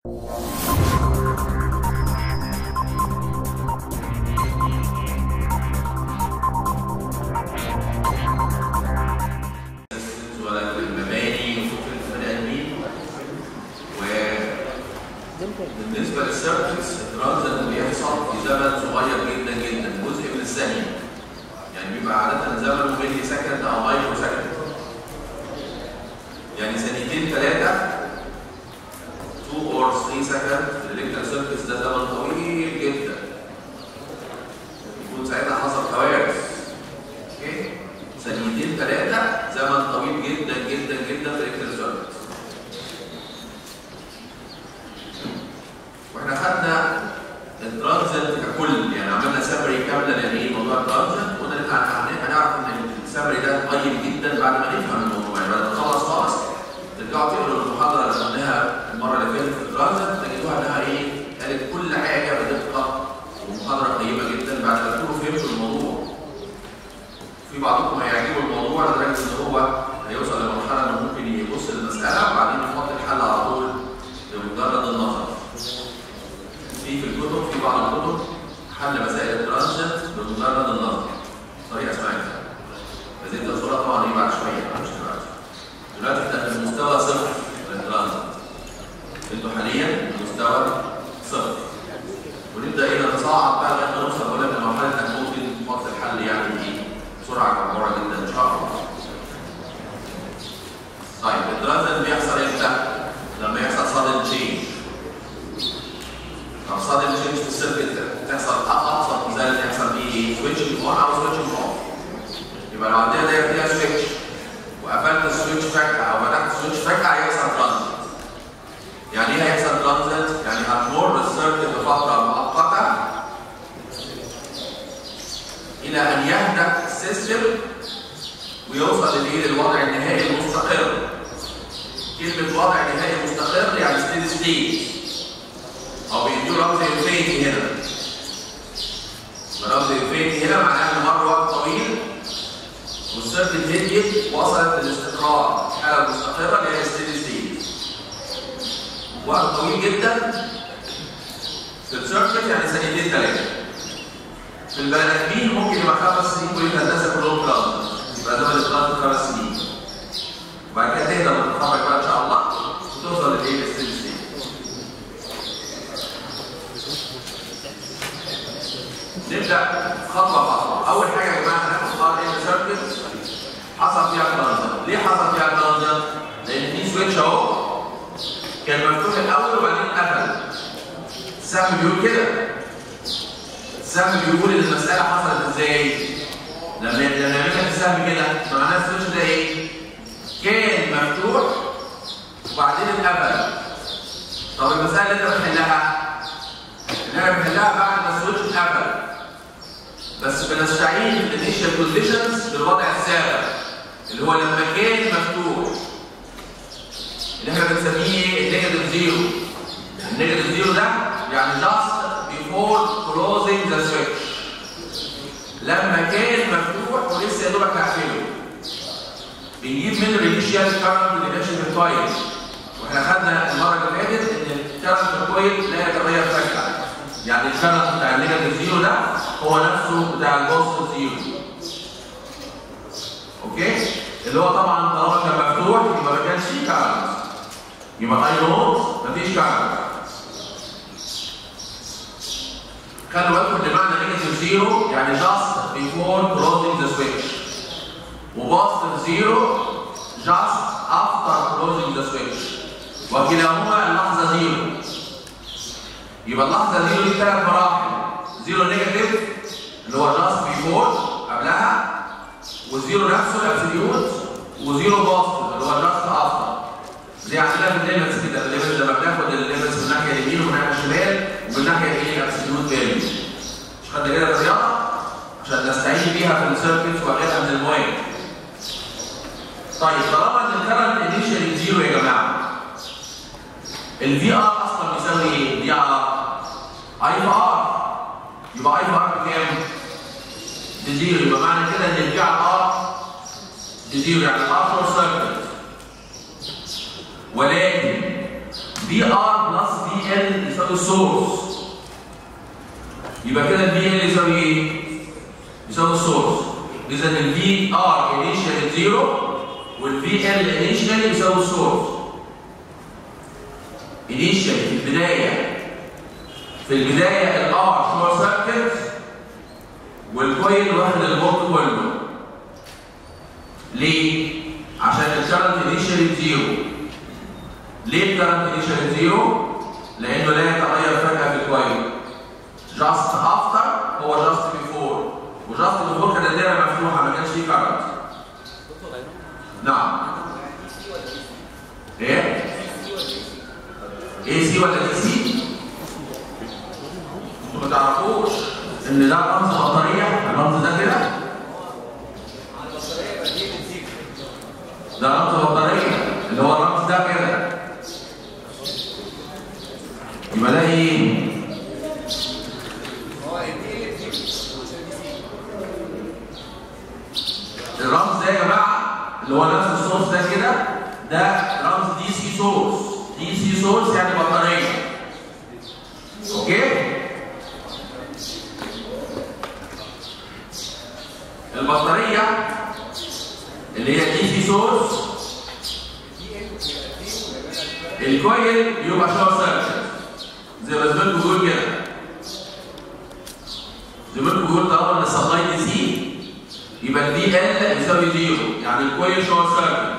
ولا في المباني وفي البني ادمين وبالنسبه للسيرفيس الترانزيت بيحصل في زمن صغير جدا جدا جزء من الثانيه يعني بيبقى عاده زمنه ملي سكند او مايكرو سكند يعني ثانيتين ثلاثه 2 اور 3 سكند في الالكتريك سيرفيس ده زمن طويل جدا يكون ساعتها حصل كوارث اوكي ثانيتين ثلاثه زمن طويل جدا جدا جدا في الالكتريك سيرفيس واحنا خدنا الترانزيت ككل يعني عملنا سمري كامله لايه موضوع الترانزيت وقلنا ان احنا هنعرف ان السمري ده قيم جدا بعد ما نفهم الموضوع يعني بعد ما نخلص خالص ترجعوا تقروا المحاضره اللي قلناها المره اللي فاتت في الترانزيت تجدوها انها ايه قالت كل حاجه بدقه ومحاضره قيمه جدا بعد ما تكونوا فهمتوا الموضوع في بعضكم هيعجبه الموضوع لدرجه ان هو هيوصل لمرحله انه ممكن يبص للمساله وبعدين يحط الحل على طول بمجرد النظر في في الكتب في بعض الكتب حل مسائل الترانزيت بمجرد النظر طريقه اسمها كده هذه الصوره طبعا ايه بعد شويه مش دلوقتي دلوقتي احنا في المستوى صفر للترانزيت انتوا حاليا في المستوى صفر ونبدا ايه نتصاعد بقى لغايه ما نوصل ولا لمرحله انك ممكن تحط الحل يعني ايه بسرعه جباره جدا ان شاء الله. طيب الترانزيت بيحصل امتى؟ لما يحصل صادم تشينج لو صادم تشينج في السيركت تحصل ابسط مثال يحصل فيه ايه؟ سويتشنج اون او سويتشنج اوف. يبقى لو عندنا دايره فيها سويتش وقفلت السويتش فجاه او فتحت السويتش فجاه هيحصل ترانزيت. يعني ايه هيحصل ترانزيت؟ يعني هتمر السيركت بفتره مؤقته الى ان يهدأ السيستم ويوصل للايه؟ للوضع النهائي المستقر. كلمه وضع نهائي مستقر يعني ستيدي ستيت. او بيدوا رمز انفينيتي هنا رمز انفينيتي هنا معناه ان مر وقت طويل والسيركت هديت وصلت للاستقرار حاله مستقره اللي هي ستيدي ستيت وقت طويل جدا في السيركت يعني ثانيتين ثلاثه في البني ادمين ممكن يبقى خمس سنين كل الهندسه كلهم كلاود يبقى زمن الكلاود خمس سنين وبعد كده تهدى وتتخرج بقى ان شاء الله وتوصل للايه للستيدي ستيت نبدا خطوه خطوه اول حاجه يا جماعه هناخد ار ان سيركت حصل فيها ترانزيت ليه حصل فيها ترانزيت لان في سويتش اهو كان مفتوح الاول وبعدين قفل السهم بيقول كده السهم بيقول ان المساله حصلت ازاي لما لما يعمل لك السهم كده معناه السويتش ده ايه كان مفتوح وبعدين اتقفل طب المساله اللي انت بتحلها ان انا بنحلها بعد ما السويتش اتقفل بس بنستعين بالانيشال كونديشنز بالوضع السابق اللي هو لما كان مفتوح اللي احنا بنسميه نيجاتيف زيرو النيجاتيف زيرو ده يعني just before closing the switch لما كان مفتوح ولسه يا دوبك هقفله بنجيب منه الانيشال كارنت اللي ماشي في الكويل واحنا خدنا المره اللي فاتت ان الكارنت في الكويل لا يتغير فجاه يعني الكارنت بتاع النيجاتيف زيرو ده هو نفسه بتاع البوزيتيف زيرو اوكي اللي هو طبعا طالما كان مفتوح يبقى ما كانش فيه كارنت يبقى اي نوت مفيش كارنت خلوا بالكم ان معنى نيجاتيف زيرو يعني just before closing the switch وبوزيتيف زيرو just after closing the switch وكلاهما اللحظه زيرو يبقى اللحظه زيرو دي ثلاث مراحل زيرو نيجاتيف اللي هو جاست بيفور قبلها وزيرو نفسه الابسوليوت وزيرو بوزيتيف اللي هو جاست افتر زي عندنا في الليمتس كده الليمتس لما بناخد الليمتس من الناحيه اليمين ومن الناحيه الشمال ومن الناحيه الايه الابسوليوت فاليو مش خدنا كده في الرياضه عشان نستعين بيها في السيركتس وغيرها من المواد طيب طالما ان الكرنت انيشالي زيرو يا جماعه الفي ار اصلا بيساوي ايه؟ في ار اي في ار يبقى اي في ار بكام؟ بزيرو يبقى معنى كده ان الفي على ار بزيرو يعني الار فور سيركت ولكن في ار بلس في ال يساوي السورس يبقى كده الفي ال يساوي ايه؟ يساوي السورس اذا الفي ار انيشال زيرو والفي ال انيشال يساوي السورس انيشال في البدايه في البدايه الار شورت سيركت والكويل واخد البورت كله ليه؟ عشان الكرنت انيشال زيرو ليه الكرنت انيشال زيرو؟ لانه لا يتغير فجاه في الكويل جاست افتر هو جاست بيفور وجاست بيفور كانت الدايره مفتوحه ما كانش فيه كرنت نعم ايه؟ اي سي ولا دي سي؟ انتوا ما تعرفوش ان ده رمز بطاريه الرمز ده كده ده رمز بطاريه اللي هو الرمز ده كده يبقى ده ايه؟ الرمز ده يا جماعه اللي هو نفس السورس ده كده ده رمز دي سي سورس دي سي سورس يعني بطاريه اوكي البطاريه اللي هي دي سي سورس الكويل يبقى شورت سيركت زي ما زميلكم بيقول كده زميلكم بيقول طالما ان السبلاي دي سي يبقى الدي ال يساوي زيرو يعني الكويل شورت سيركت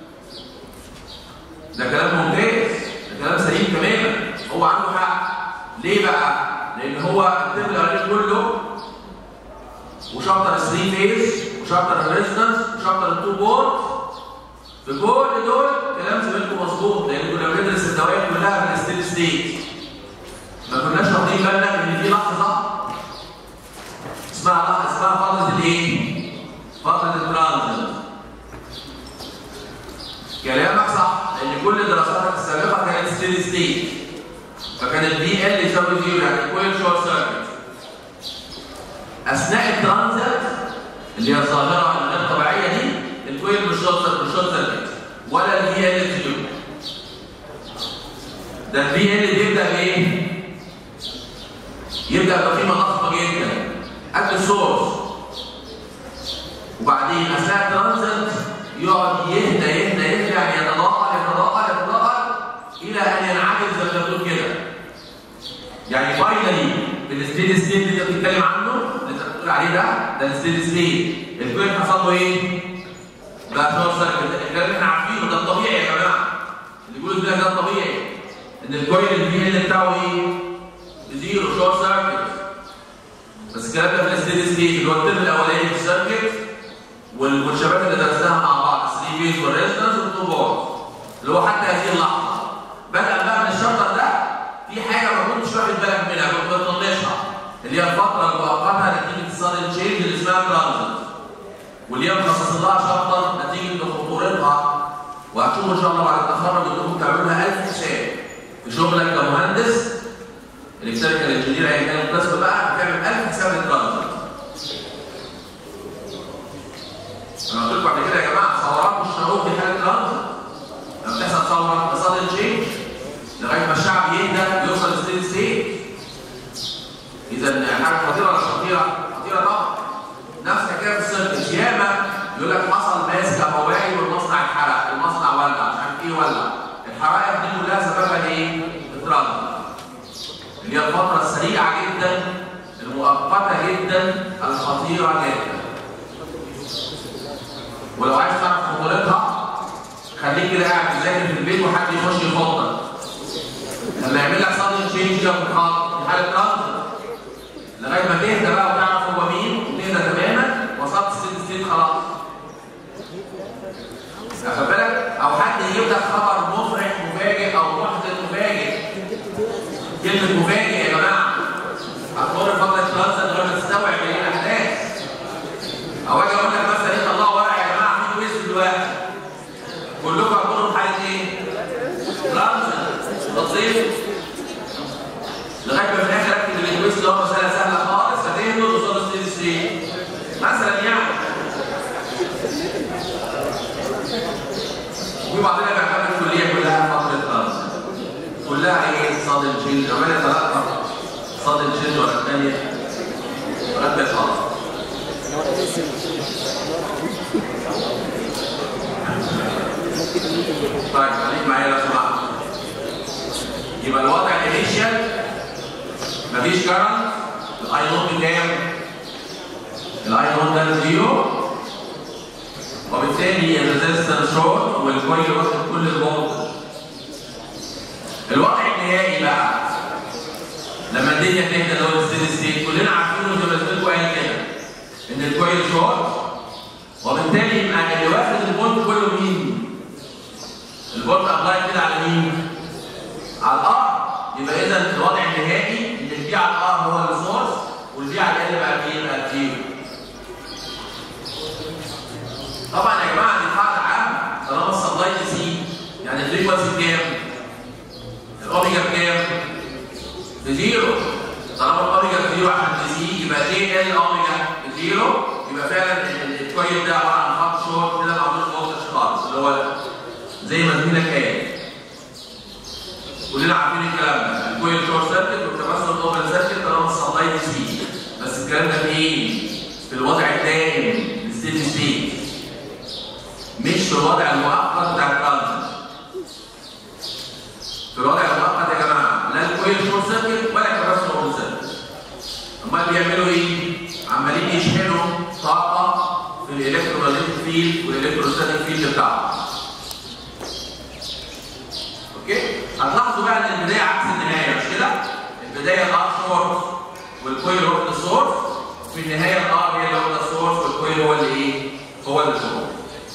ده كلام ممتاز ده كلام سليم تماما هو عنده حق ليه بقى؟ لان هو الترم الاولاني كله وشابتر 3 فيز وشابتر الريزونانس وشابتر التو بورد في كل دول كلام زميلكم مظبوط لان كنا بندرس الدوائر كلها من الستيل ستيت ما كناش واخدين بالنا ان في لحظه اسمها لحظه اسمها فتره الايه؟ فتره الترانزيت كلامك صح لان كل دراساتك السابقه كانت ستيل ستيت فكان البي ال يساوي زيرو يعني كويل شورت سيركت اثناء الترانزيت اللي هي الظاهره الغير طبيعيه دي الكويل مش شورت مش شورت سيركت ولا البي ال زيرو ده البي ال بيبدا بايه؟ يبدا بقيمه ضخمه جدا قد السورس وبعدين اثناء الترانزيت يقعد يهدى يهدى يهدى يعني يتضاءل يتضاءل يتضاءل الى ان ينعكس زي ما بتقول كده يعني فاينلي الستيد ستيت اللي انت بتتكلم عنه اللي انت بتقول عليه ده ده الستيد ستيت الكوين حصل له ايه؟ بقى شورت سيركت الكلام اللي احنا عارفينه ده الطبيعي يا جماعه اللي بيقولوا كده ده الطبيعي ان الكوين اللي فيه بتاعه ايه؟ زيرو شورت سيركت بس الكلام ده في الستيد ستيت اللي هو الترم الاولاني في السيركت والشباب اللي درسناها مع بعض 3 فيز والريزنس والتو بورد اللي هو حتى هذه اللحظه بدأ بقى من الشابتر ده في حاجه ما كنتش واخد بالك منها كنت بتطنشها اللي هي الفتره المؤقته نتيجه السادن تشينج اللي اسمها ترانزيت واللي هي مخصص لها شابتر نتيجه خطورتها وهتشوفوا ان شاء الله بعد التخرج انكم تعملوها 1000 حساب في شغلك كمهندس الكتريكال انجينير ايا كان القسم بقى بتعمل 1000 حساب للترانزيت انا قلت لكم قبل كده يا جماعه ثورات الشعوب دي حاله ترانزيت لما تحصل ثوره اقتصادي تشينج لغايه ما الشعب يهدى يوصل لستيد ستيت اذا حاجه خطيره ولا خطيره؟ خطيره طبعا نفس الحكايه في السيركت ياما يقول لك حصل ماس كهربائي والمصنع اتحرق المصنع ولع مش عارف ايه ولع الحرائق دي كلها سببها ايه؟ الترانزيت اللي هي الفتره السريعه جدا المؤقته جدا الخطيره جدا ولو عايز تعرف خطورتها خليك كده قاعد تذاكر في البيت وحد يخش يفضل لما يعمل لك صدر تشينج كده في الخط في حاله ترانزيت لغايه ما تهدى بقى وتعرف هو مين وتهدى تماما وصلت ستيت ستيت خلاص واخد بالك او حد يجيب لك خبر مفرح مفاجئ او محزن مفاجئ كلمه مفاجئ يا جماعه هتمر فتره ترانزيت لغايه ما تستوعب ايه الاحداث او اجي اقول لك مثلا ايه طلعوا ورقه يا جماعه في كويز دلوقتي كلكم هتمروا في حاله ايه؟ ترانزيت تصيف لغايه ما في الاخر اكتب الكويز اللي هو مساله سهله خالص فتهدوا قصاد ستيل ستيت مثلا يعني وفي بعضنا بيعتبر الكليه كلها فتره ترانزيت صادم تشينج عمليه ثلاثه صادم تشينج ولا الثانيه ركز خالص طيب خليك معايا لو سمحت يبقى الوضع الانيشال مفيش كرنت الاي نوت بكام؟ الاي نوت ده زيرو وبالتالي الريزستنس شورت والكويل واخد كل الفولت الوضع النهائي بقى لما الدنيا تهدى اللي هو الستيدي ستيت كلنا عارفين زي ما قلت لكم قال كده ان الكويل شورت وبالتالي يبقى اللي واخد الفولت كله مين؟ الفولت ابلاي كده على مين؟ على الار يبقى اذا الوضع النهائي ان البي على الار هو السورس والبي على ال بقى مين؟ بقى زيرو طبعا يا جماعه دي قاعده عامه طالما السبلاي دي سي يعني الفريكونسي بكام؟ الاوميجا بكام؟ بزيرو طالما الاوميجا بزيرو عشان دي سي يبقى ايه ال اوميجا بزيرو يبقى فعلا الكويل ده عباره عن خط شورت كده ما عندوش فولتج خالص اللي هو زي ما زميلك قال كلنا عارفين الكلام ده الكويل شورت سيركت والتمثل اوبن سيركت طالما السبلاي دي سي بس الكلام ده فين؟ في الوضع الدائم الستيدي ستيت مش في الوضع المؤقت بتاع الترانزيت في الوضع المؤقت يا جماعه لا الكويل شورت سيركت ولا الكباسيتور اوبن سيركت امال بيعملوا ايه؟ عمالين يشحنوا طاقه في الالكترومagnetic فيلد والالكتروستاتيك فيلد بتاعهم اوكي؟ هتلاحظوا بقى ان البدايه عكس النهايه مش كده؟ البدايه الار شورت والكويل هو السورس في النهايه الار هي اللي واخده السورس والكويل هو اللي ايه؟ هو اللي سورس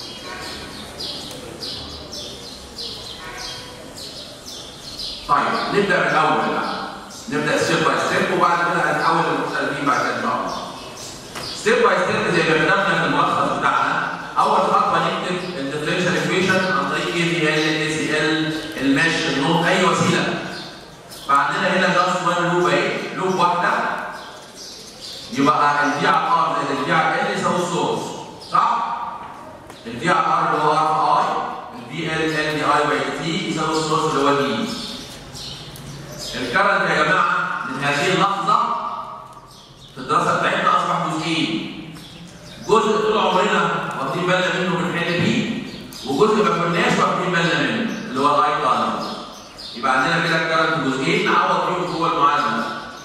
طيب نبدا من الاول بقى نبدا ستيب باي ستيب وبعد كده هنحول للمختلفين بعد كده ان شاء الله ستيب باي ستيب زي ما كتبنا في الملخص بتاعنا اول خطوه نكتب الديفرنشال ايكويشن عن طريق اي في ال اي سي ال المش النوت اي وسيله فعندنا هنا جاست وان لوب ايه لوب واحده يبقى الفي على ار زائد الفي على ال يساوي السورس صح؟ الفي على ار اللي هو ار في اي الفي ال ال دي اي باي تي يساوي السورس اللي هو دي الكرنت يا جماعه من هذه اللحظه في الدراسه بتاعتنا اصبح جزئين جزء طول عمرنا واخدين بالنا منه بنحل بيه وجزء ما كناش واخدين بالنا منه اللي هو الاي كارنت يبقى عندنا كده الكرنت جزئين نعوض فيهم جوه المعادله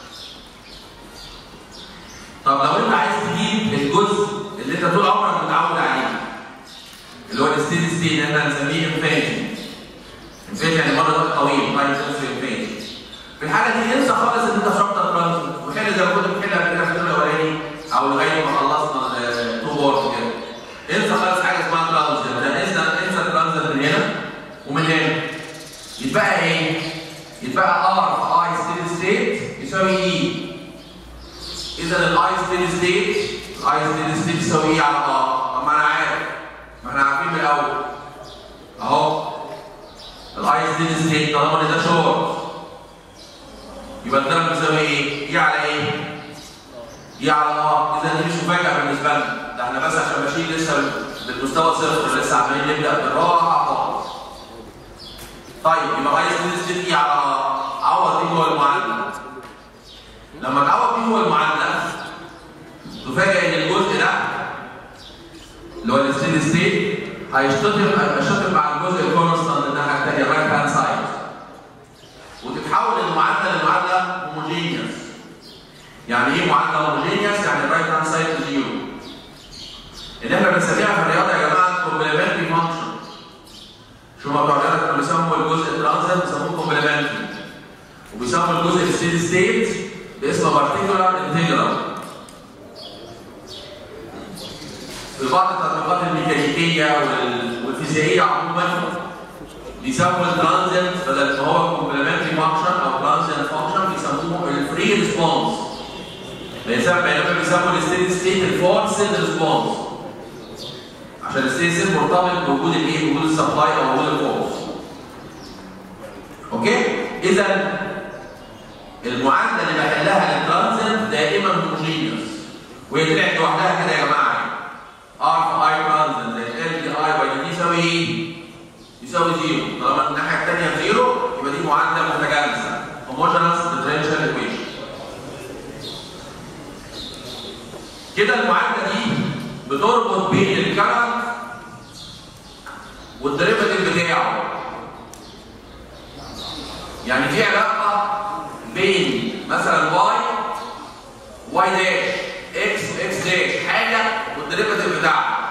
طب لو انت عايز تجيب الجزء اللي انت طول عمرك متعود عليه اللي هو الستيدي ستيت احنا هنسميه انفينيتي انفينيتي يعني مره ده طويل تايم سيلف انفينيتي في الحاله دي انسى خالص ان انت شرطه ترانزيت وحل زي ما كنت بتحلها كده في الدور الاولاني او لغايه ما خلصنا تو بورد كده انسى خالص حاجه اسمها ترانزيت ده انسى انسى الترانزيت من هنا ومن هنا يتبقى ايه؟ يتبقى ار في اي ستيدي ستيت يساوي اي اذا الاي ستيدي ستيت الاي ستيدي ستيت يساوي ايه على ار؟ طب ما انا عارف ما احنا عارفين من الاول اهو الاي ستيدي ستيت طالما ان ده شورت يبقى الضرب بيساوي ايه؟ ايه على ايه؟ ايه على ار اذا دي مش مفاجاه بالنسبه لنا ده احنا بس عشان ماشيين لسه بالمستوى صفر لسه عمالين نبدا بالراحه خالص طيب يبقى عايز تنزل ايه على ار عوض دي جوه المعادله لما تعوض دي جوه المعادله تفاجئ ان الجزء ده اللي هو الستيدي ستيت هيشتغل هيشتغل مع الجزء الكونستانت الناحيه الثانيه الرايت هاند سايد وتتحول المعادله لمعادله هوموجينيوس يعني ايه معادله هوموجينيوس يعني الرايت هاند سايد زيرو اللي احنا بنسميها في الرياضه يا جماعه كومبلمنتري فانكشن شو ما بتوع الرياضه كانوا بيسموا الجزء الترانزيت بيسموه كومبلمنتري وبيسموا الجزء الستيدي ستيت باسم بارتيكولار انتجرال في بعض التطبيقات الميكانيكيه والفيزيائيه عموما بيسموا الترانزيت بدل ما هو كومبلمنتري فانكشن او ترانزيت فانكشن بيسموه الفري ريسبونس بينما بيسموا الستيدي ستيت الفورسد ريسبونس عشان الستيدي ستيت مرتبط بوجود الايه؟ وجود السبلاي او وجود الفورس. اوكي؟ اذا المعادله اللي بحلها للترانزيت دائما هوموجينيوس وهي طلعت لوحدها كده يا جماعه ار في اي ترانزيت زي ال دي اي باي دي يساوي ايه؟ يساوي زيرو طالما الناحيه الثانيه زيرو يبقى دي معادله متجانسه كده المعادله دي بتربط بين الكرنت والدريفاتيف بتاعه يعني في علاقه بين مثلا واي واي داش اكس اكس داش حاجه والدريفاتيف بتاعها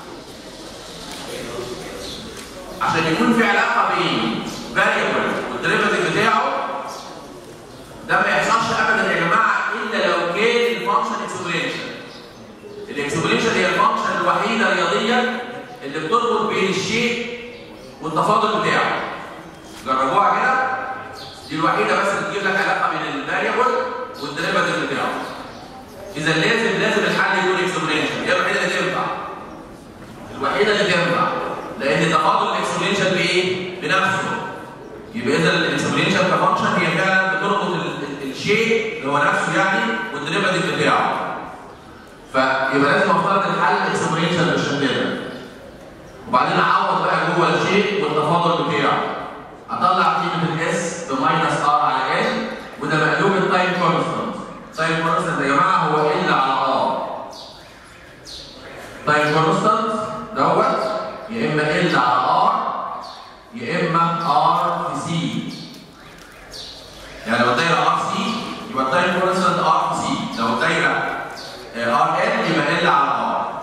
عشان يكون في علاقه بين فاريبل والدريفاتيف بتاعه ده ما يحصلش ابدا يا جماعه الا لو كان الفانكشن اكسبرينشن الاكسبرينشن هي الفانكشن الوحيده رياضيا اللي بتربط بين الشيء والتفاضل بتاعه جربوها كده دي الوحيده بس اللي تجيب لك علاقه بين الفاريبل والدريفاتيف بتاعه اذا لازم لازم الحل يكون اكسبرينشن هي الوحيده اللي تنفع الوحيده اللي تنفع لان تفاضل الاكسبرينشن بايه؟ بنفسه يبقى اذا الاكسبرينشن كفانكشن هي فعلا بتربط الشيء اللي هو نفسه يعني والدريفاتيف بتاعه فيبقى لازم افترض الحل اكسبرينشن بالشكل ده وبعدين اعوض بقى جوه الشيء والتفاضل بتاعه اطلع قيمه الاس بماينس ار على ال وده مقلوب التايم كونستانت تايم كونستانت يا جماعه هو ال على ار تايم كونستانت دوت يا اما ال على ار يا اما ار في سي يعني لو الدايره ار سي يبقى التايم كونستانت ار في سي لو الدايره ار ال يبقى ال على ار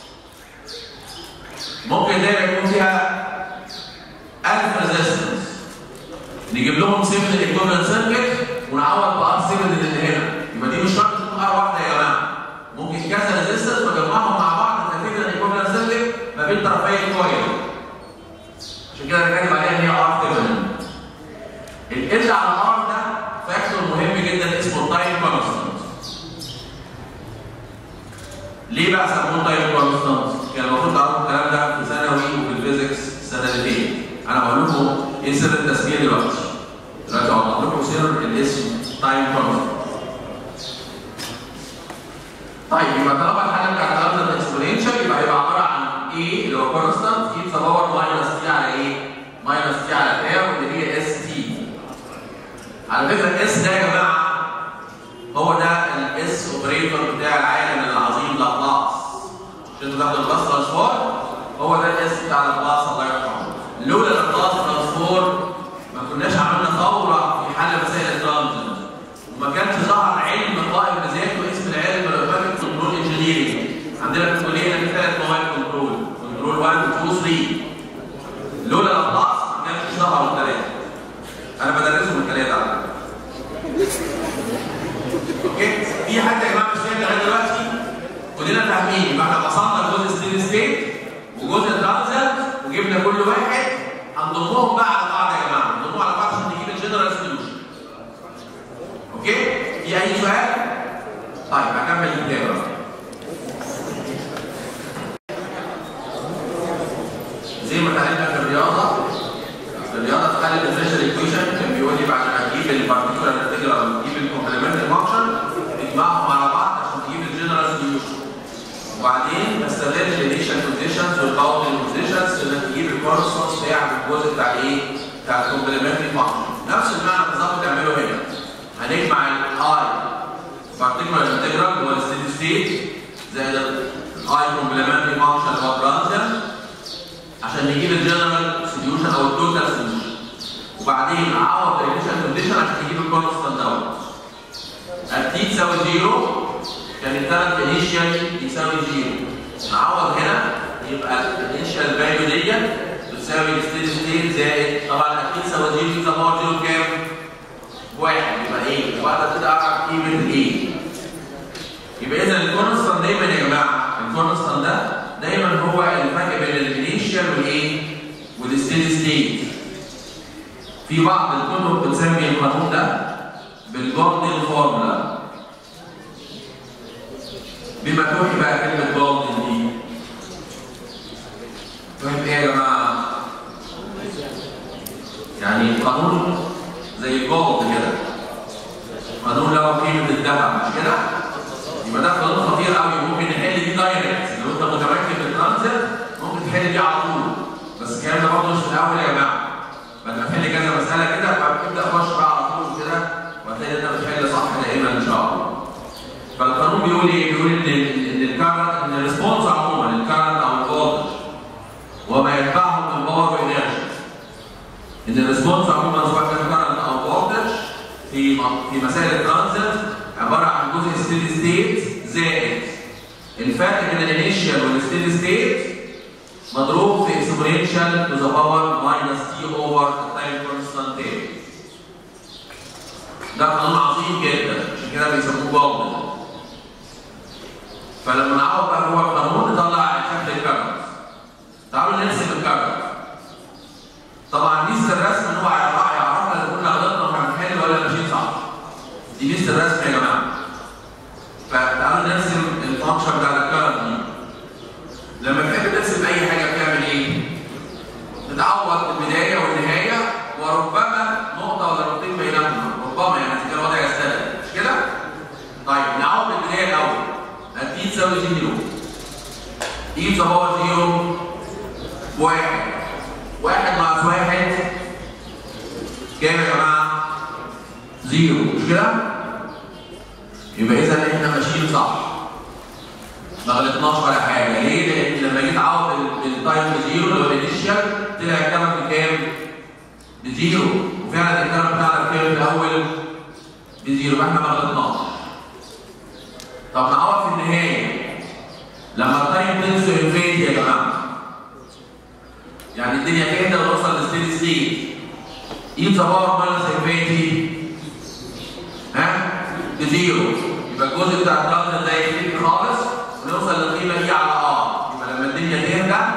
ممكن دايره يكون فيها 1000 ريزيستنس نجيب لهم سيمبل ايكوفالنت سيركت ونعوض بار سيمبل اللي هنا يبقى دي مش شرط تكون ار واحده يا جماعه ممكن كذا ريزيستنس ونجمعهم مع بعض نتيجه الايكوفالنت سيركت ما بين طرفي الكويل عشان كده انا كاتب عليها ان هي ار تيفلنت ال على ار ده فاكتور مهم جدا اسمه التايم كونستانت ليه بقى سموه تايم كونستانت؟ كان المفروض تعرفوا الكلام ده في ثانوي وفي الفيزيكس سنتين انا بقول لكم ايه سر التسميه دلوقتي دلوقتي اوضح لكم سر الاسم تايم كونستانت طيب يبقى طالما الحاله بتاعت الارض اكسبوننشال يبقى هيبقى عباره عن ايه اللي هو كونستانت اي ذا باور ماينس تي على ايه؟ ماينس تي على تاو اللي هي اس تي على فكره الاس ده يا جماعه هو ده الاس اوبريتور بتاع العالم العظيم لابلاس عشان انتوا تاخدوا الباس ترانسفور هو ده الاس بتاع لابلاس الله يرحمه لولا لابلاس ترانسفور ما كناش عملنا ثوره في حل مسائل الترانزيت وما كانش ظهر علم قائم بذاته اسم العلم الاوتوماتيك كنترول انجينيرنج عندنا في الكليه في ثلاث مواد كنترول كنترول 1 و 2 3 لولا لابلاس ما كانش ظهروا الثلاثه انا بدرسهم الثلاثه على فكره اوكي في حد يا جماعه مش فاهم لغايه دلوقتي كلنا فاهمين يبقى احنا وصلنا لجزء ستيدي ستيت وجزء ترانزيت وجبنا كل واحد هنضمهم بقى على بعض يا جماعه نضمهم على بعض عشان نجيب الجنرال سوليوشن اوكي في اي سؤال طيب هكمل الكتاب بقى زي ما اتعلمنا في الرياضه في الرياضه في حل الديفرنشال ايكويشن كان بيقول لي بعد ما تجيب البارتيكولار انتجرال وتجيب الكومبلمنتري فانكشن تجمعهم على بعض عشان تجيب الجنرال سوليوشن وبعدين بستغل الانيشال كونديشنز والباوندري كونديشنز انك تجيب الكونستنس بتاع الجزء بتاع الايه؟ بتاع الكومبلمنتري فانكشن نفس المعنى بالظبط تعمله هنا هنجمع الاي بارتيكولار انتجرال اللي هو الستيدي ستيت زائد الاي كومبلمنتري فانكشن اللي هو ترانزيت عشان نجيب الجنرال سوليوشن او التوتال سوليوشن وبعدين اعوض الانيشال كونديشن عشان تجيب الكونستنت دوت التي تساوي زيرو كان الثالث انيشال يساوي زيرو نعوض هنا يبقى الانيشال فاليو ديت بتساوي الستيدي ستيت زائد طبعا التي تساوي زيرو يبقى هو زيرو كام؟ واحد يبقى ايه؟ وبعد كده اعرف قيمه الايه؟ يبقى اذا الكونستنت دايما يا جماعه الكونستنت ده دايما هو الفرق بين الانيشال والايه؟ والستيدي ستيت. في بعض الكتب بتسمي القانون ده بالجوردن فورمولا. بما توحي بقى كلمه جوردن دي. توحي ايه يا جماعه؟ يعني قانون زي الجولد كده. قانون له قيمه الذهب مش كده؟ يبقى ده قانون خطير قوي ممكن نحل دي دايركت لو انت متمكن من الترانزيت ممكن تحل دي على طول بس الكلام ده برضه مش في الاول يا جماعه بعد ما تحل كذا مساله كده فابدا خش بقى على طول كده وهتلاقي انت بتحل صح دائما ان شاء الله فالقانون بيقول ايه؟ بيقول ان ان الريسبونس عموما سواء كان كارنت او فولتج في في مسائل الترانزيت عباره عن جزء ستيدي ستيت زائد الفرق بين الانيشال والستيدي ستيت مضروب في اكسبوننشال تو ذا باور ماينس تي اوفر التايم كونستانت ده قانون عظيم جدا عشان كده بيسموه باوند فلما نعوض بقى هو القانون نطلع شكل الكارت تعالوا نرسم الكارت طبعا ميزه الرسم ان هو هيعرفنا اذا كنا غلطنا واحنا بنحل ولا ماشيين صح دي ميزه الرسم يا جماعه فتعالوا نرسم الفانكشن بتاع الكارت دي لما تحب ترسم اي حاجه بتعمل ايه؟ بتعوض البدايه والنهايه وربما نقطه ولا نقطتين بينهما ربما يعني كده الوضع يستدعي مش كده؟ طيب نعوض البدايه الاول هتي تساوي زيرو اي ذا باور زيرو واحد واحد ناقص واحد كام يا جماعه؟ زيرو مش كده؟ يبقى اذا احنا ماشيين صح ما غلطناش ولا حاجه ليه؟ لان لما جيت اعوض التايم بزيرو اللي هو الانيشال طلع الكلام بكام؟ بزيرو وفعلا الكلام بتاعنا بكام في الاول؟ بزيرو يبقى احنا ما غلطناش طب نعوض في النهايه لما التايم تنسو انفينيتي يا جماعه يعني الدنيا تهدى ونوصل للستيدي ستيت اي ذا باور ماينس انفينيتي ها؟ بزيرو يبقى الجزء بتاع الكارت ده يختفي خالص ونوصل للقيمه دي على ار يبقى لما الدنيا تهدى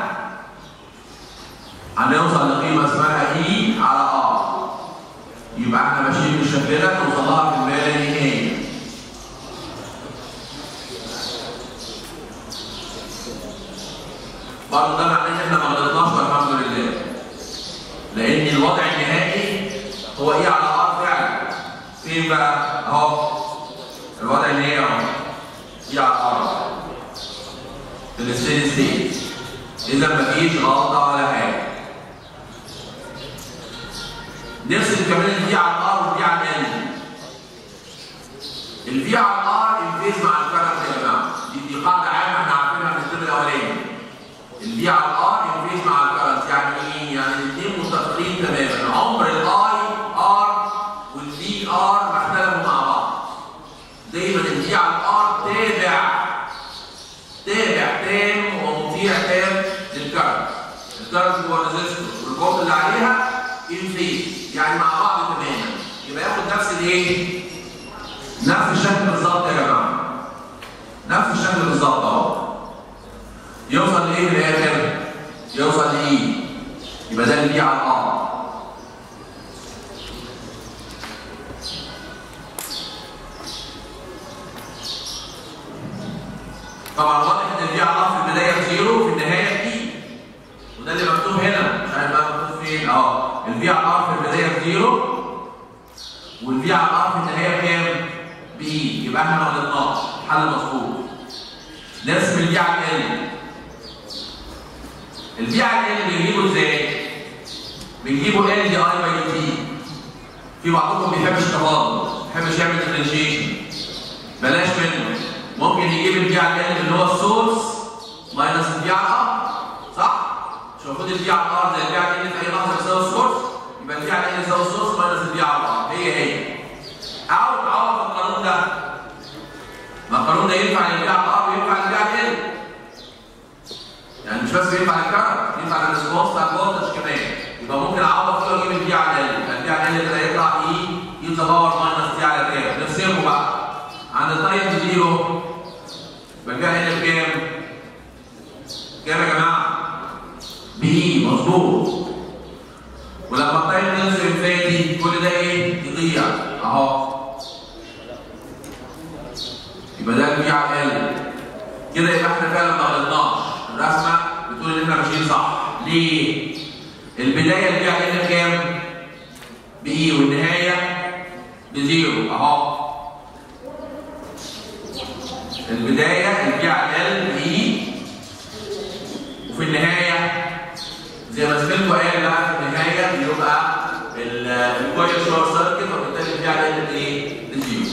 هنوصل لقيمه اسمها اي على ار يبقى احنا ماشيين بالشكل ده نوصل لها في البدايه النهائيه برضه ده معناه ان احنا ما غلطناش والحمد لله لان الوضع النهائي هو ايه على ار فعلا فين بقى اهو الوضع النهائي اهو ايه على ار في الستيدي ستيت اذا مفيش غلطه ولا حاجه نرسم كمان الفي على الار والفي على ال الفي على الار انفيز مع الكرنت يا جماعه دي دي قاعده عامه احنا عارفينها في الترم الاولاني الفي على الار انفيز مع الكرنت يعني ايه؟ يعني الاثنين متفقين تماما عمر الاي ار والفي ار ما اختلفوا مع بعض دايما الفي على الار تابع تابع تام ومطيع تام للكرنت الكرنت هو الريزستور والفولت اللي عليها انفيز يعني مع بعض تماما يبقى ياخد نفس الايه؟ نفس الشكل بالظبط يا جماعه نفس الشكل بالظبط اهو يوصل لايه في الاخر؟ يوصل لايه؟ يبقى ده اللي على الار طبعا واضح ان الفي على الار في البدايه بزيرو في النهايه بي وده اللي مكتوب هنا مش عارف بقى مكتوب فين اه الفي على الار في البدايه بزيرو والفي على الار في النهايه بكام؟ بي يبقى احنا ما غلطناش حل مظبوط نرسم الفي على ال الفي على ال بنجيبه ازاي؟ بنجيبه ال دي اي باي تي في بعضكم ما بيحبش التفاضل ما بيحبش يعمل ديفرنشيشن بلاش منه ممكن يجيب الفي على ال اللي هو السورس ماينس الفي على ار صح؟ مش المفروض الفي على ار زي الفي على ال في اي لحظه بيساوي السورس يبقى الفي على ال يساوي السورس ماينس الفي على ار هي هي او تعوض القانون ده ما القانون ده ينفع للفي على ار وينفع للفي على ال يعني مش بس ينفع للكرنت ينفع للريسبونس بتاع الفولتج كمان يبقى ممكن اعوض فيه واجيب الفي على ال الفي على ال كده يطلع اي اي ذا باور ماينس تي على كام نرسمه بقى عند التايم زيرو يبقى الفي على ال بكام؟ كام يا جماعه؟ بي مظبوط ولما التايم ينزل انفينيتي كل ده ايه؟ يضيع اهو يبقى ده الفي على ال كده يبقى احنا فعلا ما غلطناش الرسمه بتقول ان احنا ماشيين صح ليه؟ البدايه اللي فيها ال كام؟ باي والنهايه بزيرو اهو البدايه اللي فيها ال باي وفي النهايه زي ما زميلكم قال بقى في النهايه بيبقى الكويل شورت سيركت وبالتالي فيها ال ايه؟ بزيرو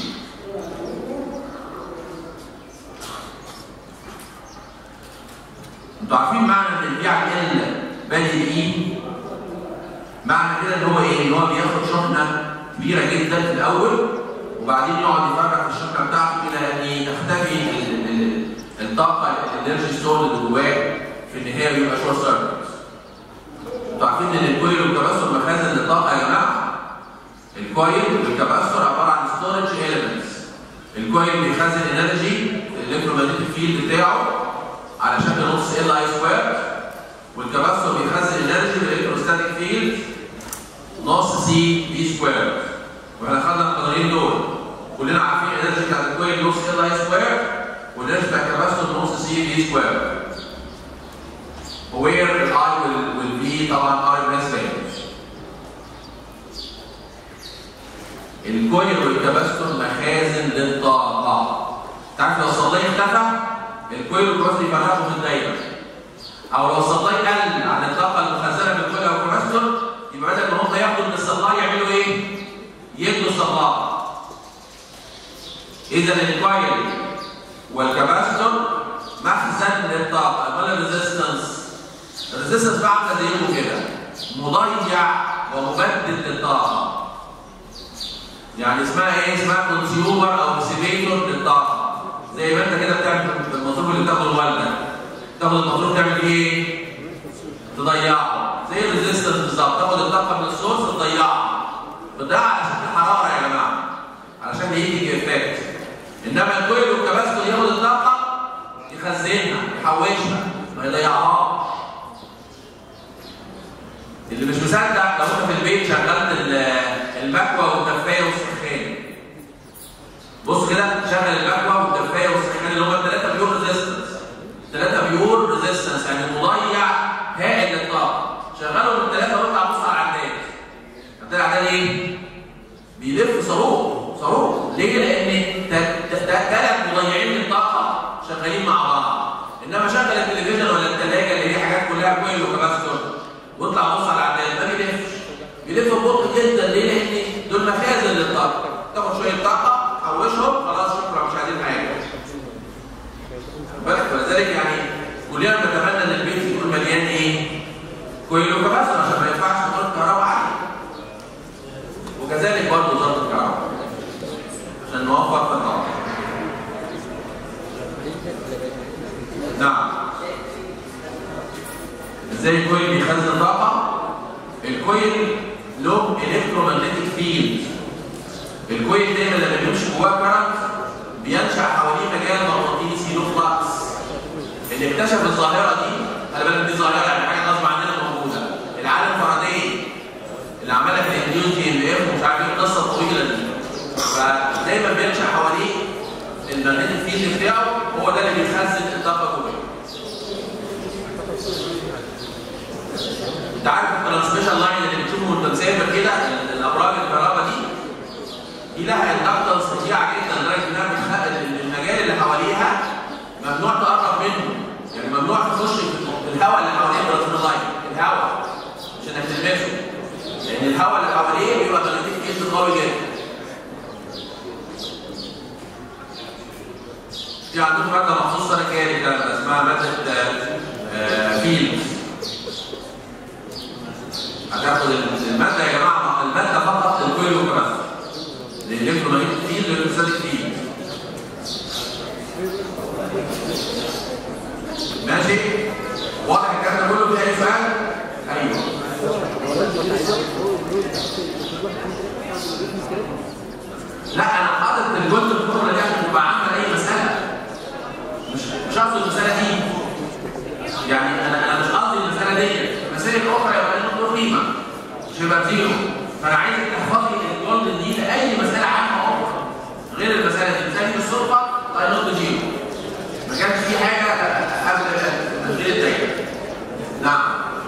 انتوا عارفين معنى ان البي على ال بادئ باي معنى كده ان هو ايه؟ ان هو بياخد شحنه كبيره جدا في الاول وبعدين يقعد يفرغ في الشحنه بتاعته الى ان تختفي ال- ال- الطاقه الانرجي ستور اللي جواه في النهايه بيبقى شورت سيركت. انتوا عارفين ان الكويل والكباستور مخازن للطاقه يا جماعه؟ الكويل والكباستور عباره عن ستورج اليمنتس. الكويل بيخزن انرجي الالكترومagnetic فيلد بتاعه على شكل نص ال اي سكوير والكباستور بيخزن انرجي بالالكتروستاتيك فيلد نص سي بي سكوير واحنا خدنا القدرين دول كلنا عارفين الانرجي بتاعت الكويل نص ال اي سكوير والانرجي بتاع الكباستور نص سي بي سكوير وير الاي والبي طبعا ار الناس الكويل والكباستور مخازن للطاقه تعرف لو الصلاي اختفى الكويل والكباستور يفرغوا في الدايره او لو الصلاي قل عن الطاقه المخزنه بالكويل او الكباستور يبقى بدل ما هم ياخدوا من الصلاي يعملوا ايه؟ يدوا الصلاي اذا الكويل والكباستور مخزن للطاقه امال الريزيستنس الريزيستنس بقى عامله زيكم كده مضيع ومبدد للطاقه يعني اسمها ايه؟ اسمها كونسيومر او ديسيبيتور للطاقه زي ما انت كده بتعمل المصروف اللي بتاخده الوالده تاخد المصروف تعمل فيه ايه؟ تضيعه زي الريزيستنس بالظبط تاخد الطاقه من السورس تضيعها بتضيعها علشان الحراره يا جماعه علشان يجي افكت انما الكويل والكباستور ياخد الطاقه يخزنها يحوشها ما يضيعهاش اللي مش مصدق لو انت في البيت شغلت ال- المكوى والدفايه والسخان بص كده شغل المكوى والدفايه والسخان اللي هم الثلاثه بيور ريزيستنس ثلاثه بيور ريزيستنس يعني مضيع هائل للطاقه شغلهم الثلاثه واطلع بص على العداد العداد العداد ايه؟ بيلف صاروخ صاروخ ليه؟ لان ثلاث مضيعين للطاقه شغالين مع بعض انما شغل التلفزيون ولا الثلاجه اللي هي حاجات كلها كويل وكباستور واطلع بص على العداد ما بيلفش بيلف ببطء جدا ليه؟ لان دول مخازن للطاقه تاخد شويه طاقه تحوشهم خلاص شكرا مش عايزين حاجه بالك ولذلك يعني كلنا بنتمنى ان البيت يكون مليان ايه؟ كويل وكباستور عشان ما ينفعش تحط كهرباء عاليه وكذلك برضه وزاره الكهرباء عشان نوفر في الطاقه نعم ازاي الكويل بيخزن طاقه الكويل له الكترومagnetic فيلد الكويل دايما لما بيمشي جواه كرنت بينشا حواليه مجال مغناطيسي له فلكس اللي اكتشف الظاهره دي خلي بالك دي ظاهره يعني حاجه غصب عننا موجوده العالم الفرضيه اللي عملها في الانديوز دي ام اف ومش عارف ايه القصه الطويله دي فدايما بينشا حواليه المagnetic فيلد بتاعه هو ده اللي بيخزن الطاقه جواه انت عارف الترانسميشن لاين اللي بتشوفه وانت مسافر كده الابراج الكهرباء دي دي لها اندكتنس فظيعه جدا لدرجه انها بتخلي المجال اللي حواليها ممنوع تقرب منه يعني ممنوع تخش في الهواء اللي حوالين الترانسميشن لاين الهواء مش انك تلمسه لان الهواء اللي حواليه بيبقى مغناطيسي جدا قوي جدا في عندكم ماده مخصوصه سنه كام كده اسمها ماده آه، فيلد هتاخد الماده يا جماعه الماده فقط الكويل والكباستور الالكترومagnetic فيلد والالكتروستاتيك فيلد ماشي واضح الكلام ده كله في اي سؤال ايوه لا انا حاطط الجزء الفورمولا دي عشان تبقى عامله اي مساله مش مش قصدي المساله دي يعني انا انا مش قصدي المساله دي المسائل الاخرى يبقى لها قيمه مش هيبقى زيرو فانا عايزك تحفظي الجولد دي لاي مساله عامه اخرى غير المساله دي مثال في الصرفه لا نقطه زيرو ما كانش في حاجه قبل تشغيل الدايره نعم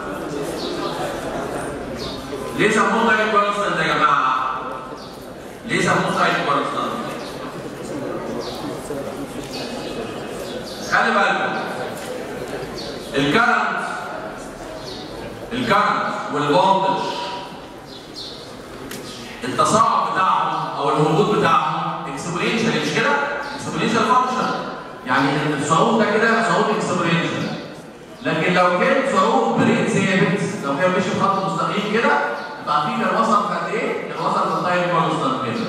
ليه سموه تايم كونستنت يا جماعه؟ ليه سموه تايم كونستنت؟ خلي بالكم الكرنت الكرنت والفولتج التصاعد بتاعهم او الهبوط بتاعهم اكسبرينشال مش كده؟ اكسبرينشال فانكشن يعني الصعود ده كده صعود اكسبرينشال لكن لو كان صعود بريت ثابت لو كان ماشي في خط مستقيم كده تعرفين كان وصل في قد ايه؟ كان وصل في التايم كونستانت كده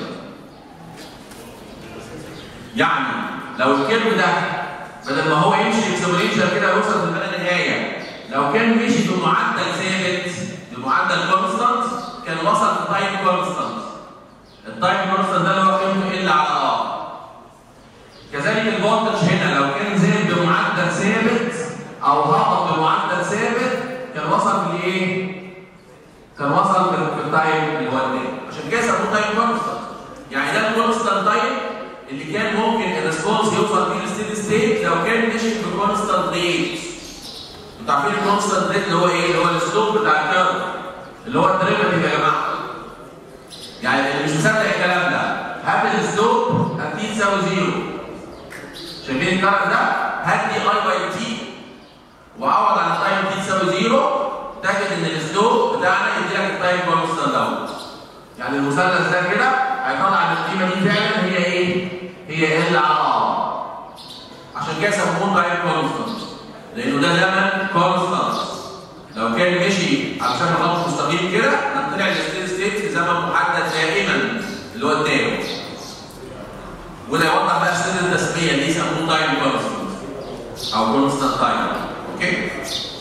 يعني لو الكيرف ده بدل ما هو يمشي اكسبوننشال كده ويوصل في البلا نهايه لو كان مشي بمعدل ثابت بمعدل كونستانت كان وصل في تايم كونستانت التايم كونستانت ده اللي هو قيمته ال على ار كذلك الفولتج هنا لو كان زاد بمعدل ثابت او هبط بمعدل ثابت كان وصل في الايه؟ كان وصل في التايم اللي هو التاني عشان كده سموه تايم كونستانت يعني ده الكونستانت تايم اللي كان ممكن الريسبونس يوصل بيه للستيدي ستيت لو كان مشي بكونستانت ريت انتوا عارفين الكونستانت ريت اللي هو ايه؟ اللي هو السلوب بتاع الكيرف اللي هو الدريفاتيف يا جماعه يعني اللي مش مصدق الكلام ده هات السلوب هتيجي تساوي زيرو شايفين الكلام ده؟ هات دي اي باي تي وعوض عن التايم تي تساوي زيرو تجد ان السلوب بتاعنا يدي لك التايم كونستانت دوت يعني المثلث ده كده هيطلع ان القيمه دي فعلا هي ايه؟ هي ال على ار عشان كده سموه تايم كونستانت لانه ده زمن كونستانت لو كان مشي على شكل خط مستقيم كده هنطلع الستيد ستيت في زمن محدد دائما اللي هو التاني وده يوضح بقى سر التسميه اللي يسموه تايم كونستانت او كونستانت تايم اوكي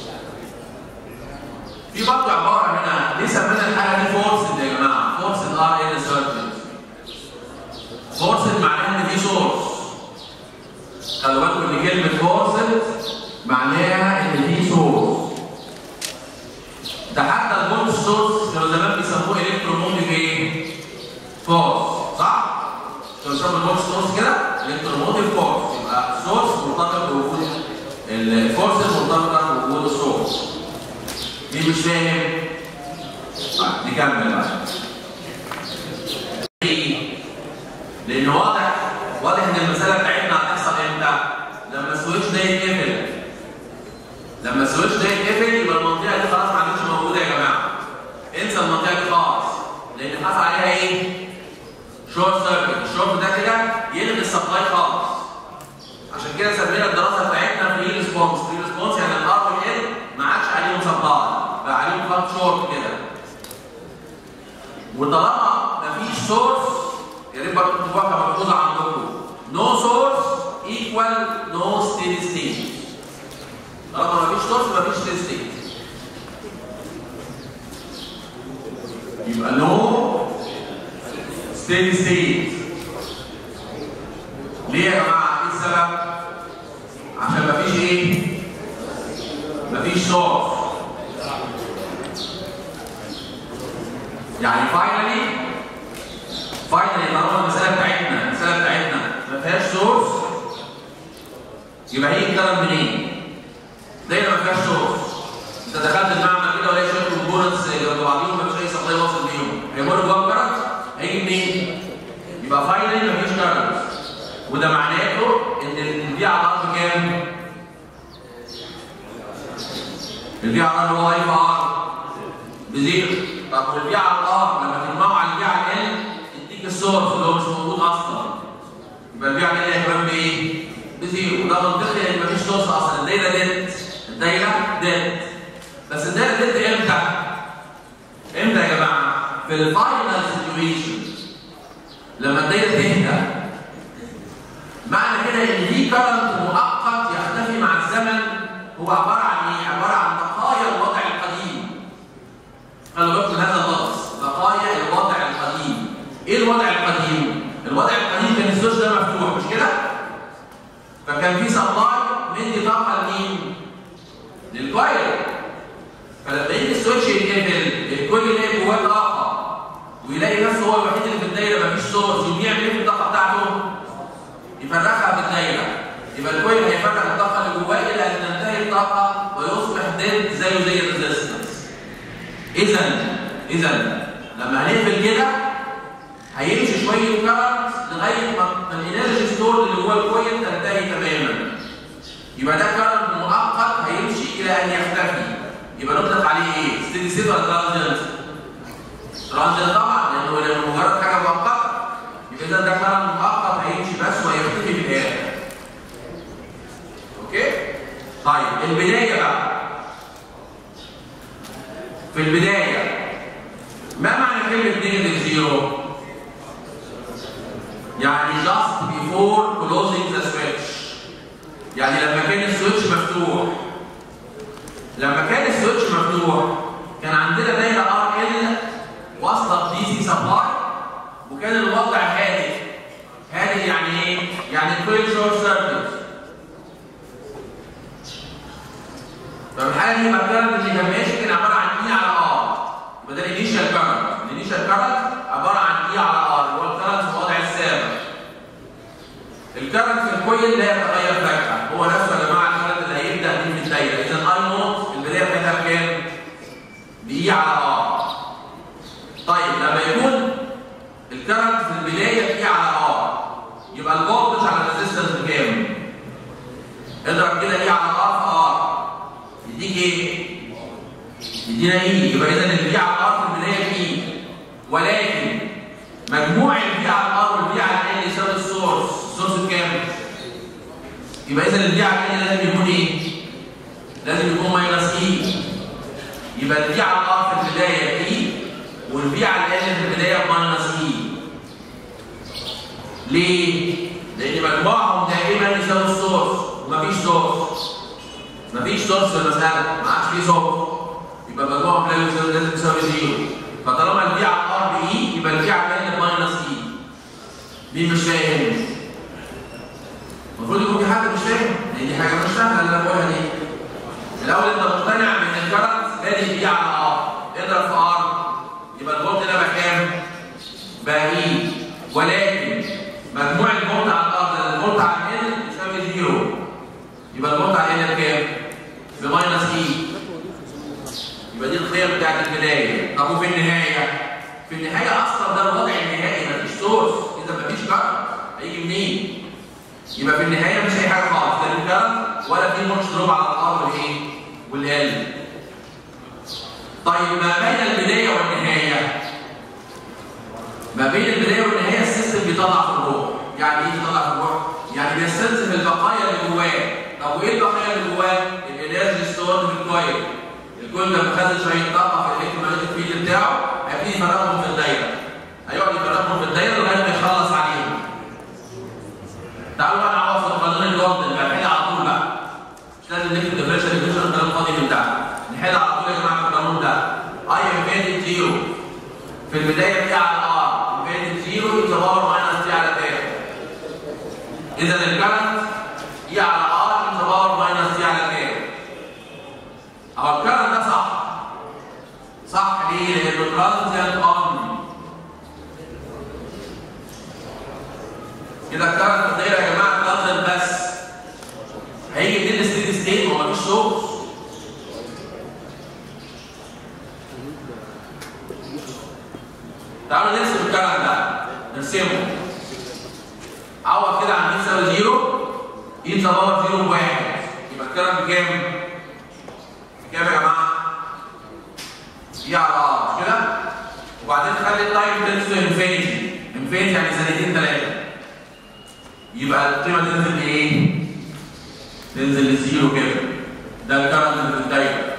في برضه عباره هنا ليه سمينا الحاجه دي فورس يا جماعه فورس ار ان سيركل فورس معناها ان في سورس خلوا بالكم ان كلمه فورس معناها ان في سورس ده حتى الفولت سورس كانوا زمان بيسموه الكتروموتيف ايه؟ فورس صح؟ كانوا بيسموا الفولت سورس كده الكتروموتيف فورس يبقى سورس مرتبط بوجود الفورس مرتبطه بوجود السورس مين مش فاهم؟ طيب نكمل بقى لان واضح واضح ان المساله بتاعتنا هتحصل امتى؟ لما السويتش ده يتقفل لما السويتش ده يتقفل يبقى المنطقه دي خلاص ما عادتش موجوده يا جماعه انسى المنطقه دي خالص لان حصل عليها ايه؟ شورت سيركت الشورت ده كده يلغي السبلاي خالص عشان كده سمينا الدراسه بتاعتنا فري ريسبونس فري ريسبونس يعني الار والال ما عادش عليهم سبلاي بقى عليهم خط شورت كده وطالما مفيش سورس يا ريت برضه تبقى ملحوظه عندكم نو سورس ايكوال نو ستيدي ستيت طالما مفيش سورس مفيش ستيدي ستيت يبقى نو ستيدي ستيت ليه يا جماعه ايه السبب؟ عشان مفيش ايه؟ مفيش سورس يعني فاينلي فاينلي طالما المساله بتاعتنا المساله بتاعتنا ما فيهاش سورس يبقى هيجي الكلام منين؟ دايما ما فيهاش سورس انت دخلت المعمل كده ولاقي شويه كومبوننتس جنب بعضيهم ما فيش اي سبلاي واصل بيهم هيمر جوه كارنت هيجي منين؟ يبقى فاينلي ما فيش كارنت وده معناته ان الفي على الارض كام؟ الفي على الارض هو اي في ار بزيرو طب والفي على الار لما تجمعه على الفي على ال يديك السورس اللي هو مش موجود اصلا يبقى الفي على ال هيكون بايه؟ بزيرو وده منطقي لان مفيش سورس اصلا الدايره ديت الدايره ديت بس الدايره ديت امتى؟ امتى يا جماعه؟ في الفاينل سيتويشن لما الدايره تهدى معنى كده ان في كرنت مؤقت يختفي مع الزمن هو عباره عن ايه؟ عباره عن بقايا الوضع القديم خلوا بالكم من هذا اللفظ بقايا الوضع القديم ايه الوضع القديم؟ الوضع القديم كان السويتش ده مفتوح مش كده؟ فكان في سبلاي مدي طاقه لمين؟ للكويل فلما يجي السويتش يتقفل الكويل يلاقي جواه طاقه ويلاقي نفسه هو الوحيد اللي في الدايره مفيش سورس يقوم يعمل ايه في الطاقه بتاعته؟ يفرغها في الدايره يبقى الكويل هيفرغ الطاقه اللي جواه الى ان تنتهي الطاقه ويصبح ديد زيه زي الريزستنس اذا اذا لما هنقفل كده هيمشي شويه كارنت لغايه ما الانرجي ستور اللي جوه الكويل تنتهي تماما يبقى ده كارنت مؤقت هيمشي الى ان يختفي يبقى نطلق عليه ايه؟ ستيدي ستيت ولا ترانزيت؟ ترانزيت طبعا لانه لانه مجرد حاجه مؤقته يبقى اذا ده كارنت مؤقت هيمشي بس ويختفي في الاخر اوكي؟ طيب البدايه بقى في البدايه ما معنى كلمة نيجاتيف زيرو؟ يعني just before closing the switch يعني لما كان السويتش مفتوح لما كان السويتش مفتوح كان عندنا دايره ار ال واصله دي سي سبلاي وكان الوضع هادئ هادئ يعني ايه؟ يعني الكويل شورت سيركت فالحاله دي يبقى الكرنت اللي كان ماشي كان عباره عن اي على ار يبقى ده الانيشال كرنت الانيشال كرنت عباره عن اي على ار اللي هو الكرنت في الوضع السابق الكرنت في الكويل لا يتغير فجاه هو نفسه يا جماعه الكرنت اللي هيبدا بيه في الدايره اذا اي نوت البدايه بتاعتها بكام؟ باي على ار طيب لما يكون الكرنت في البدايه باي على ار يبقى الفولتج على الريزستنس بكام؟ اضرب كده اي على ار في ار يديك ايه؟ يدينا ايه؟ يبقى اذا البي على الار في البدايه باي ولكن مجموع البي على الار والبي على ال يساوي السورس، السورس بكام؟ يبقى اذا البي على ال لازم يكون ايه؟ لازم يكون ماينس اي يبقى البي على الار في البدايه اي والبي على ال في البدايه ماينس اي ليه؟ لان مجموعهم دائما يساوي السورس ومفيش سورس مفيش سورس في المساله ما عادش فيه سورس يبقى مجموعهم لازم يساوي لازم يساوي زيرو فطالما البي على الار باي يبقى البي على ال ماينس اي مين مش فاهم؟ المفروض يكون في حد مش فاهم لان دي حاجه مش سهله اللي انا بقولها دي الاول انت مقتنع ان الكرنت بادئ بي على ار اضرب في ار يبقى الفولت ده بقى كام؟ بقى اي ولكن مجموع الفولت على الار ده الفولت على ال يساوي زيرو يبقى الفولت على ال بكام؟ بماينس اي يبقى دي القيم بتاعت البدايه طب وفي النهايه؟ في النهايه اصلا ده الوضع النهائي مفيش سورس اذا مفيش كرنت هيجي منين؟ يبقى في النهايه مش اي حاجه خالص لا الكرنت ولا في ماتش دروب على الار والايه؟ والال طيب ما بين البدايه والنهايه ما بين البدايه والنهايه السيستم بيطلع في الروح يعني ايه بيطلع في الروح؟ يعني بيستنزف البقايا اللي جواه طب وايه البقايا اللي جواه؟ الانرجي ستورد في الكويل الكويل ده مخزن شويه طاقه في الالكترومagnetic فيلد بتاعه هيبتدي يفرغهم في الدايره هيقعد يفرغهم في الدايره لغايه ما يخلص عليهم تعالوا بقى نعوض في قانون الجولدن بقى نحل على طول بقى مش لازم نكتب ديفرنشال ايكويشن الكلام الفاضي من ده نحل على طول يا جماعه في القانون ده اي انفينيتي زيرو في البدايه بتاع الار انفينيتي زيرو يبقى باور ماينس تي على تي اذا الكرنت اي على ار يبقى باور ماينس تي على تي اهو الكرنت ده صح صح ليه؟ لانه ترانزيانت اون كده الكرنت في الدايره يا جماعه ترانزيانت بس هيجي منين الستيدي ستيت وما فيش سورس تعالوا نرسم الكرنت ده نرسمه عوض كده عن يساوي زيرو اي ذا باور زيرو بواحد يبقى الكرنت بكام؟ بكام يا جماعه؟ اي على ار مش كده؟ وبعدين تخلي التايم تنزل تو انفينيتي انفينيتي يعني سنتين ثلاثه يبقى القيمه تنزل لايه؟ تنزل للزيرو كده ده الكرنت اللي في الدايره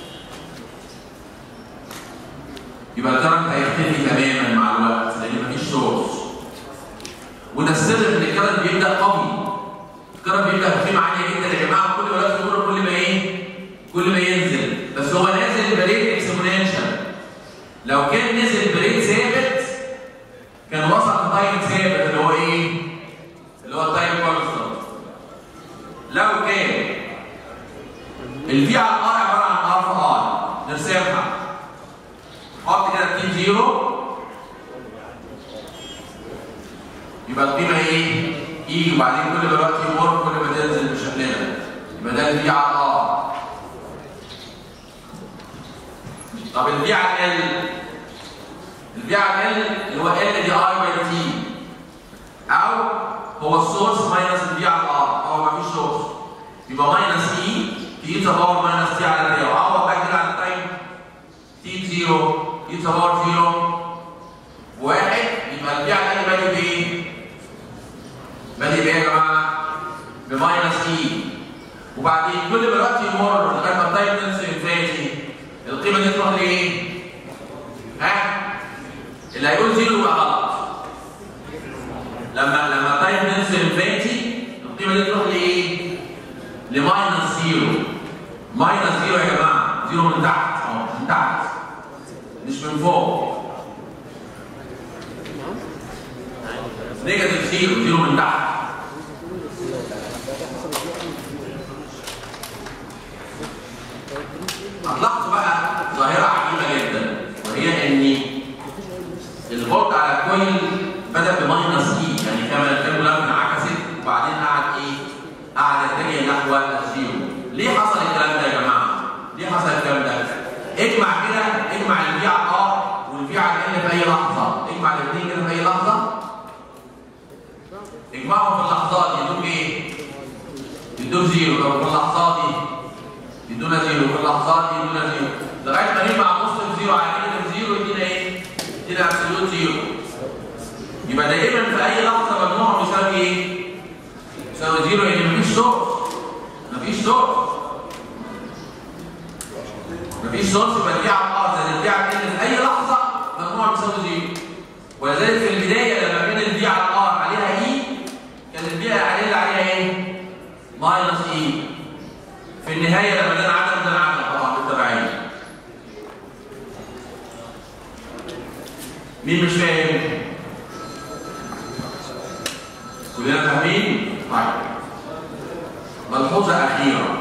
يبقى الكرنت هيختفي تماما مع الوقت لان مفيش سورس وده السر ان الكرنت بيبدا قوي الكرنت بيبدا بقيمه عاليه جدا يا جماعه كل ما الوقت يمر كل ما ايه؟ كل ما ينزل بس هو نازل بريت اكسبوننشال لو كان نزل بريت ثابت كان وصل لتايم ثابت اللي هو ايه؟ اللي هو التايم كونستانت لو كان الفي على الار عباره عن ار في ار نرسمها حط كده تي زيرو يبقى القيمه ايه؟ اي وبعدين كل ما الوقت يمر كل ما تنزل بالشكل ده يبقى ده الفي على الار طب الفي على ال الفي على ال اللي هو ال دي اي باي تي او هو السورس ماينس الفي على الار هو ما فيش سورس يبقى ماينس اي تي ذا باور ماينس تي على تي وعوض بقى كده على التايم تي زيرو تي ذا باور زيرو واحد يبقى الفي على ال بادئ بايه؟ بادئ بايه يا جماعه؟ بماينس اي وبعدين كل ما الوقت يمر لغايه ما التايم تنزل انفينيتي القيمه دي تروح لايه؟ ها؟ اللي هيقول زيرو يبقى غلط لما لما تايم تنزل انفينيتي القيمه دي تروح لايه؟ لماينس زيرو ماينس زيرو يا جماعه زيرو من تحت اهو من تحت مش من فوق نيجاتيف زيرو زيرو من تحت هتلاحظوا بقى ظاهرة عجيبة جدا وهي ان الفولت على الكويل بدأ بماينس اي يعني كما الكالكولار انعكست وبعدين قعد ايه؟ قعد يتجه نحو الزيرو ليه حصل الكلام ده يا جماعة؟ ليه حصل الكلام ده؟ اجمع كده اجمع الفي على الار والفي على ال في اي لحظة اجمع الاثنين كده في اي لحظة اجمعهم في اللحظات يدوك ايه؟ يدوك زيرو طب في اللحظات دي يدونا زيرو في اللحظات دي يدونا زيرو لغايه ما نجمع نص زيرو على نيجاتيف زيرو يدينا ايه؟ يدينا ابسولوت زيرو يبقى دائما في اي لحظه مجموعهم يساوي ايه؟ يساوي زيرو يعني مفيش سورس مفيش سورس مفيش سورس يبقى البيع على الارض زي البيع على في اي لحظه مجموعهم يساوي زيرو ولذلك في البدايه لما كان البيع على الارض عليها اي كان البيع عليها عليها ايه؟ ماينس اي في النهايه لما ده عدم ده عدم طبعا بالتبعيه مين مش فاهم؟ كلنا فاهمين؟ طيب ملحوظه اخيره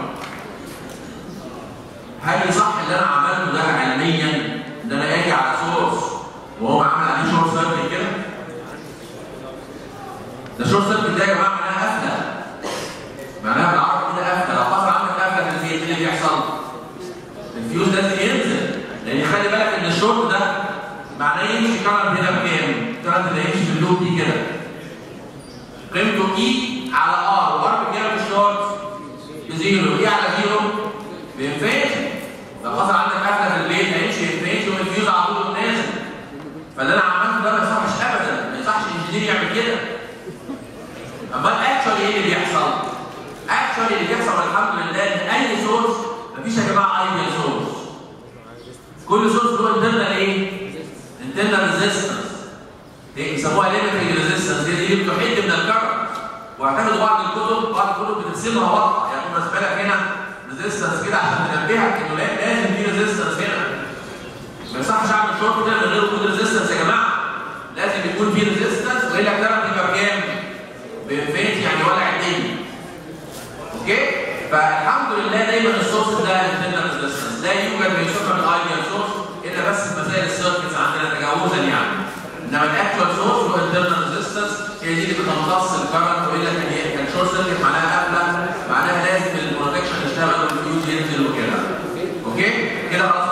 هل صح اللي انا عملته ده علميا ان انا اجي على سورس وهو عامل عليه شورت سيركت كده؟ ده شورت سيركت ده يا جماعه معناها قفله معناها بالعربي كده قفله لو حصل عندك قفله في الفيوز ايه اللي بيحصل؟ الفيوز لازم ينزل لان خلي بالك ان الشورت ده معناه يمشي كرنت هنا بكام؟ كرنت ده يمشي في اللوب دي كده قيمته اي على ار وار بكام في الشورت؟ بزيرو اي على زيرو بانفينيتي لو حصل عندك قفله في البيت هيمشي انفينيتي والفيوز على طول نازل فاللي انا عملته ده ما يصحش ابدا ما يصحش الانجينير يعمل كده امال اكشولي ايه اللي بيحصل؟ اكشولي اللي بيحصل الحمد لله ان اي سورس مفيش يا جماعه ايديال سورس كل سورس له انترنال ايه؟ انترنال ريزيستنس بيسموها ليميتنج ريزيستنس دي اللي بتحد من الكرنت واعتمدوا بعض الكتب بعض الكتب بترسمها واضحه يعني تكون رسمه لك هنا ريزيستنس كده عشان تنبهك انه لازم في ريزيستنس هنا ما يصحش اعمل شورت كده من غير وجود ريزيستنس يا جماعه لازم يكون في ريزيستنس والا الكرنت يبقى بكام؟ بانفينيتي يعني ولع الدنيا اوكي فالحمد لله دايما السورس ده انترنال ريزيستنس لا يوجد ما يسمى بالايديال سورس الا بس في مسائل السيركتس عندنا تجاوزا يعني انما الاكتوال سورس هو انترنال ريزيستنس هي دي اللي بتمتص الكرنت والا كان هي كان شورت سيركت معناها قفله معناها لازم البروتكشن يشتغل والفيوز ينزل وكده اوكي كده خلاص